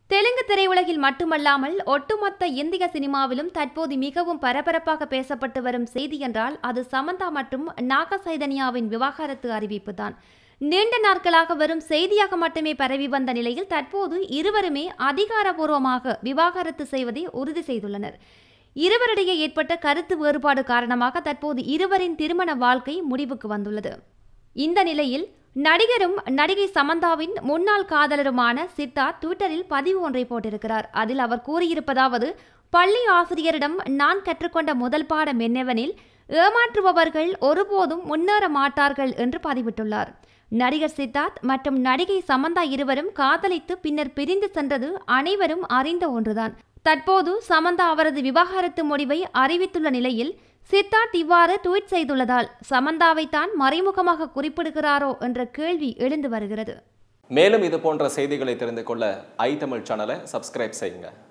தெலுங்கு திரையுலகில் மட்டுமல்லாமல் ஒட்டுமொத்த இந்திய சினிமாவிலும் தற்போது மிகவும் பரபரப்பாக பேசப்பட்டு வரும் செய்தி என்றால் அது சமந்தா மற்றும் நாக சைதன்யாவின் விவாகரத்து அறிவிப்புதான் நீண்ட நாட்களாக வரும் செய்தியாக மட்டுமே பரவி வந்த நிலையில் தற்போது இருவருமே அதிகாரபூர்வமாக விவாகரத்து செய்வதை உறுதி செய்துள்ளனர் இருவரிடையே ஏற்பட்ட கருத்து வேறுபாடு காரணமாக தற்போது இருவரின் திருமண வாழ்க்கை முடிவுக்கு வந்துள்ளது இந்த நிலையில் நடிகரும் நடிகை சமந்தாவின் முன்னாள் காதலருமான சித்தார்த் ட்விட்டரில் பதிவு ஒன்றை போட்டிருக்கிறார் அதில் அவர் கூறியிருப்பதாவது பள்ளி ஆசிரியரிடம் நான் கற்றுக்கொண்ட முதல் பாடம் என்னவெனில் ஏமாற்றுபவர்கள் ஒருபோதும் முன்னேற மாட்டார்கள் என்று பதிவிட்டுள்ளார் நடிகர் சித்தார்த் மற்றும் நடிகை சமந்தா இருவரும் காதலித்து பின்னர் பிரிந்து சென்றது அனைவரும் அறிந்த ஒன்றுதான் தற்போது சமந்தா அவரது விவாகரத்து முடிவை அறிவித்துள்ள நிலையில் சித்தார்த் இவ்வாறு ட்வீட் செய்துள்ளதால் சமந்தாவை தான் மறைமுகமாக குறிப்பிடுகிறாரோ என்ற கேள்வி எழுந்து வருகிறது மேலும் இது போன்ற செய்திகளை தெரிந்து கொள்ள ஐ தமிழ் சேனலை சப்ஸ்கிரைப் செய்யுங்க